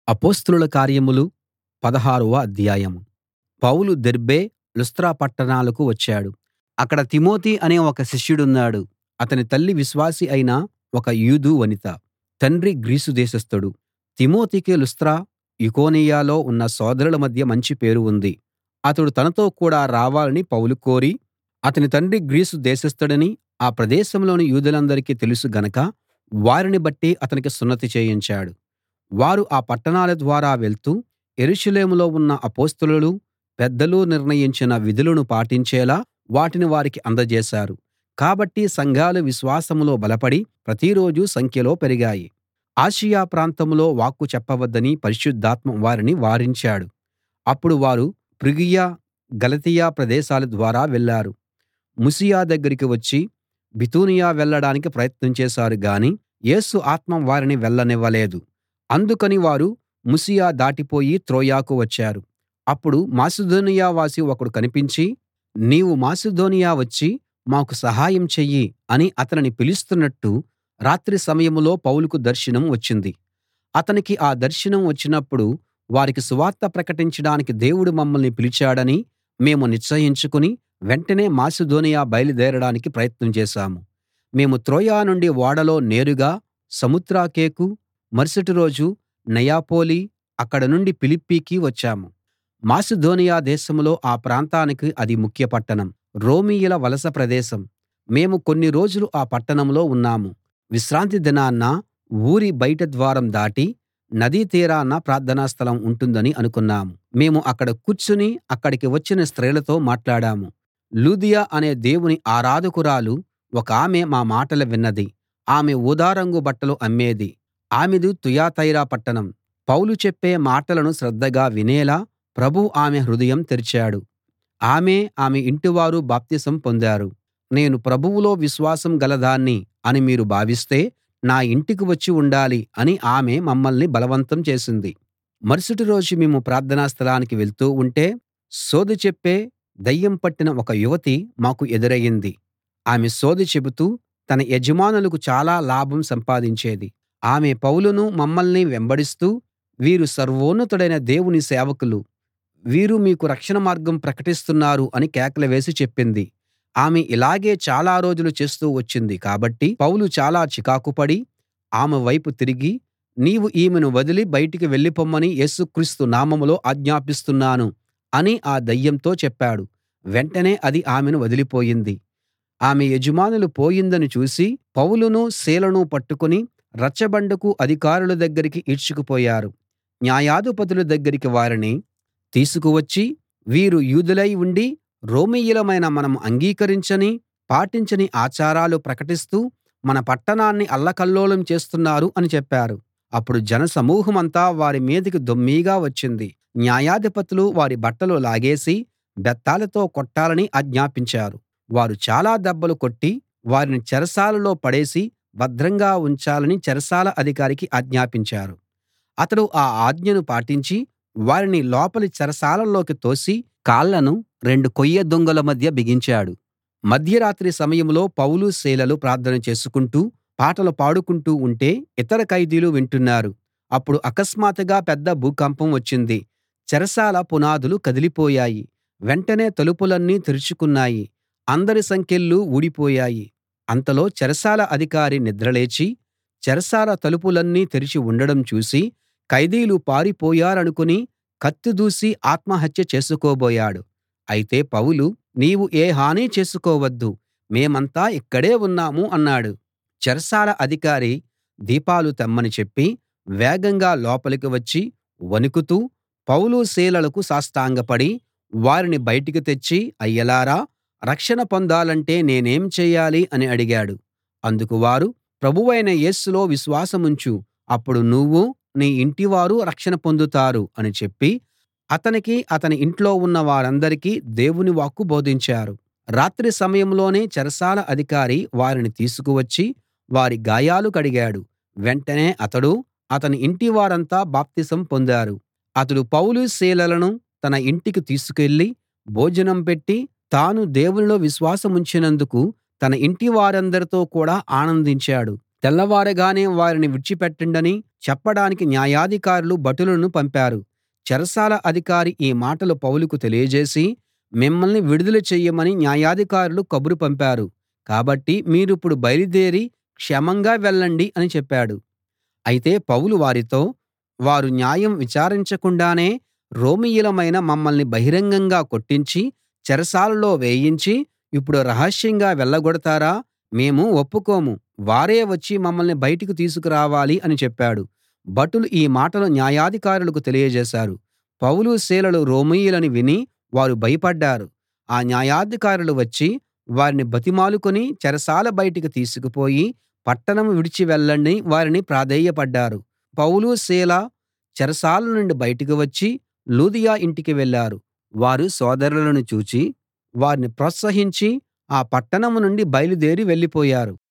అపొస్తలుల కార్యములు పదహారవ అధ్యాయం పౌలు దెర్బే లుస్త్ర పట్టణాలకు వచ్చాడు అక్కడ తిమోతి అనే ఒక శిష్యుడున్నాడు అతని తల్లి విశ్వాసి అయిన ఒక యూదు వనిత తండ్రి గ్రీసు దేశస్థుడు తిమోతికి లుస్త్ర ఈకొనియలో ఉన్న సోదరుల మధ్య మంచి పేరు ఉంది అతడు తనతో కూడా రావాలని పౌలు కోరి అతని తండ్రి గ్రీసు దేశస్థుడని ఆ ప్రదేశంలోని యూదులందరికీ తెలుసు గనక వారిని బట్టి అతనికి సున్నతి చేయించాడు వారు ఆ పట్టణాల ద్వారా వెళ్తూ యెరూషలేములో ఉన్న అపొస్తలులు పెద్దలు నిర్ణయించిన విధులను పాటించేలా వాటిని వారికి అందజేశారు కాబట్టి సంఘాలు విశ్వాసంలో బలపడి ప్రతిరోజూ సంఖ్యలో పెరిగాయి ఆసియా ప్రాంతంలో వాక్కు చెప్పవద్దని పరిశుద్ధాత్మ వారిని వారించాడు అప్పుడు వారు ఫ్రుగియ గలతీయ ప్రదేశాల ద్వారా వెళ్ళారు ముసియ దగ్గరికి వచ్చి బితూనియ వెళ్ళడానికి ప్రయత్నం చేశారు గాని యేసు ఆత్మ వారిని వెళ్ళనివ్వలేదు అందుకని వారు ముసియ దాటిపోయి త్రోయకు వచ్చారు అప్పుడు మాసిదోనియ వాసి ఒకడు కనిపించి నీవు మాసిదోనియ వచ్చి మాకు సహాయం చెయ్యి అని అతనిని పిలుస్తున్నట్టు రాత్రి సమయంలో పౌలుకు దర్శనం వచ్చింది అతనికి ఆ దర్శనం వచ్చినప్పుడు వారికి సువార్త ప్రకటించడానికి దేవుడు మమ్మల్ని పిలిచాడని మేము నిశ్చయించుకుని వెంటనే మాసిదోనియ బయలుదేరడానికి ప్రయత్నం చేశాము మేము త్రోయ నుండి ఓడలో నేరుగా సముత్రాకెకు మరుసటి రోజు నెయాపొలి అక్కడ నుండి ఫిలిప్పీకి వచ్చాము మాసిదోనియ దేశంలో ఆ ప్రాంతానికి అది ముఖ్య పట్టణం రోమీయుల వలస ప్రదేశం మేము కొన్ని రోజులు ఆ పట్టణంలో ఉన్నాము విశ్రాంతి దినాన ఊరి బయట ద్వారం దాటి నదీ తీరాన ప్రార్థనా స్థలం ఉంటుందని అనుకున్నాము మేము అక్కడ కూర్చుని అక్కడికి వచ్చిన స్త్రీలతో మాట్లాడాము లూదియ అనే దేవుని ఆరాధకురాలు ఒకామె మా మాటలు విన్నది ఆమె ఊదా రంగు బట్టలు అమ్మేది ఆమెది తుయతైర పట్టణం పౌలు చెప్పే మాటలను శ్రద్ధగా వినేలా ప్రభువు ఆమె హృదయం తెరిచాడు ఆమె ఆమె ఇంటివారు బాప్తిసం పొందారు నేను ప్రభువులో విశ్వాసం గలదాన్ని అని మీరు భావిస్తే నా ఇంటికి వచ్చి ఉండాలి అని ఆమె మమ్మల్ని బలవంతం చేసింది మరుసటి రోజు మేము ప్రార్థనా స్థలానికి వెళ్తూ ఉంటే సోదె చెప్పే దయ్యం పట్టిన ఒక యువతి మాకు ఎదురయింది ఆమె సోదె చెబుతూ తన యజమానులకు చాలా లాభం సంపాదించేది ఆమె పౌలును మమ్మల్ని వెంబడిస్తూ వీరు సర్వోన్నతుడైన దేవుని సేవకులు వీరు మీకు రక్షణ మార్గం ప్రకటిస్తున్నారు అని కేకలు వేసి చెప్పింది ఆమె ఇలాగే చాలా రోజులు చేస్తూ వచ్చింది కాబట్టి పౌలు చాలా చికాకు పడి ఆమె వైపు తిరిగి నీవు ఈమెను వదిలి బయటికి వెళ్ళిపొమ్మని యేసుక్రీస్తు నామంలో ఆజ్ఞాపిస్తున్నాను అని ఆ దయ్యంతో చెప్పాడు వెంటనే అది ఆమెను వదిలిపోయింది ఆమె యజమానులు పోయిందని చూసి పౌలును సీలను పట్టుకుని రచ్చబండకు అధికారుల దగ్గరికి ఈడ్చుకుపోయారు న్యాయాధిపతుల దగ్గరికి వారిని తీసుకువచ్చి వీరు యూదులై ఉండి రోమీయులమైన మనం అంగీకరించని పాటించని ఆచారాలు ప్రకటిస్తూ మన పట్టణాన్ని అల్లకల్లోలం చేస్తున్నారు అని చెప్పారు అప్పుడు జనసమూహమంతా వారి మీదికి దొమ్మీగా వచ్చింది న్యాయాధిపతులు వారి బట్టలు లాగేసి బెత్తాలతో కొట్టాలని ఆజ్ఞాపించారు వారు చాలా దెబ్బలు కొట్టి వారిని చెరసాలలో పడేసి భద్రంగా ఉంచాలని చెరసాల అధికారికి ఆజ్ఞాపించారు అతడు ఆ ఆజ్ఞను పాటించి వారిని లోపలి చెరసాలలోకి తోసి కాళ్ళను రెండు కొయ్య దొంగల మధ్య బిగించాడు మధ్యరాత్రి సమయంలో పౌలు సీలలు ప్రార్థన చేసుకుంటూ పాటలు పాడుకుంటూ ఉంటే ఇతర ఖైదీలు వింటున్నారు అప్పుడు అకస్మాత్తుగా పెద్ద భూకంపం వచ్చింది చెరసాల పునాదులు కదిలిపోయాయి వెంటనే తలుపులన్నీ తెరుచుకున్నాయి అందరి సంకెళ్ళు ఊడిపోయాయి అంతలో చెరసాల అధికారి నిద్రలేచి చెరసాల తలుపులన్నీ తెరిచి ఉండడం చూసి ఖైదీలు పారిపోయారనుకుని కత్తి దూసి ఆత్మహత్య చేసుకోబోయాడు అయితే పౌలు నీవు ఏ హానీ చేసుకోవద్దు మేమంతా ఇక్కడే ఉన్నాము అన్నాడు చెరసాల అధికారి దీపాలు తెమ్మని చెప్పి వేగంగా లోపలికి వచ్చి వణుకుతూ పౌలు సీలలకు సాష్టాంగపడి వారిని బయటికి తెచ్చి అయ్యలారా రక్షణ పొందాలంటే నేనేం చేయాలి అని అడిగాడు అందుకు వారు ప్రభువైన యేసులో విశ్వాసముంచు అప్పుడు నువ్వు నీ ఇంటివారు రక్షణ పొందుతారు అని చెప్పి అతనికి అతని ఇంట్లో ఉన్న వారందరికీ దేవుని వాక్కు బోధించారు రాత్రి సమయంలోనే చెరసాల అధికారి వారిని తీసుకువచ్చి వారి గాయాలు కడిగాడు వెంటనే అతడూ అతని ఇంటివారంతా బాప్తిసం పొందారు అతడు పౌలు సీలలను తన ఇంటికి తీసుకెళ్ళి భోజనం పెట్టి తాను దేవునిలో విశ్వాసముంచినందుకు తన ఇంటి వారందరితో కూడా ఆనందించాడు తెల్లవారగానే వారిని విడిచిపెట్టండని చెప్పడానికి న్యాయాధికారులు భటులను పంపారు చెరసాల అధికారి ఈ మాటలు పౌలుకు తెలియజేసి మిమ్మల్ని విడుదల చెయ్యమని న్యాయాధికారులు కబురు పంపారు కాబట్టి మీరిప్పుడు బయలుదేరి క్షేమంగా వెళ్ళండి అని చెప్పాడు అయితే పౌలు వారితో వారు న్యాయం విచారించకుండానే రోమీయులమైన మమ్మల్ని బహిరంగంగా కొట్టించి చెరసాలలో వేయించి ఇప్పుడు రహస్యంగా వెళ్ళగొడతారా మేము ఒప్పుకోము వారే వచ్చి మమ్మల్ని బయటికి తీసుకురావాలి అని చెప్పాడు భటులు ఈ మాటలు న్యాయాధికారులకు తెలియజేశారు పౌలు సీలలు రోమీయులని విని వారు భయపడ్డారు ఆ న్యాయాధికారులు వచ్చి వారిని బతిమాలుకుని చెరసాల బయటికి తీసుకుపోయి పట్టణం విడిచి వెళ్ళండి వారిని ప్రాధేయపడ్డారు పౌలు సీల చెరసాల నుండి బయటికి వచ్చి లూదియ ఇంటికి వెళ్ళారు వారు సోదరులను చూచి వారిని ప్రోత్సహించి ఆ పట్టణం నుండి బయలుదేరి వెళ్ళిపోయారు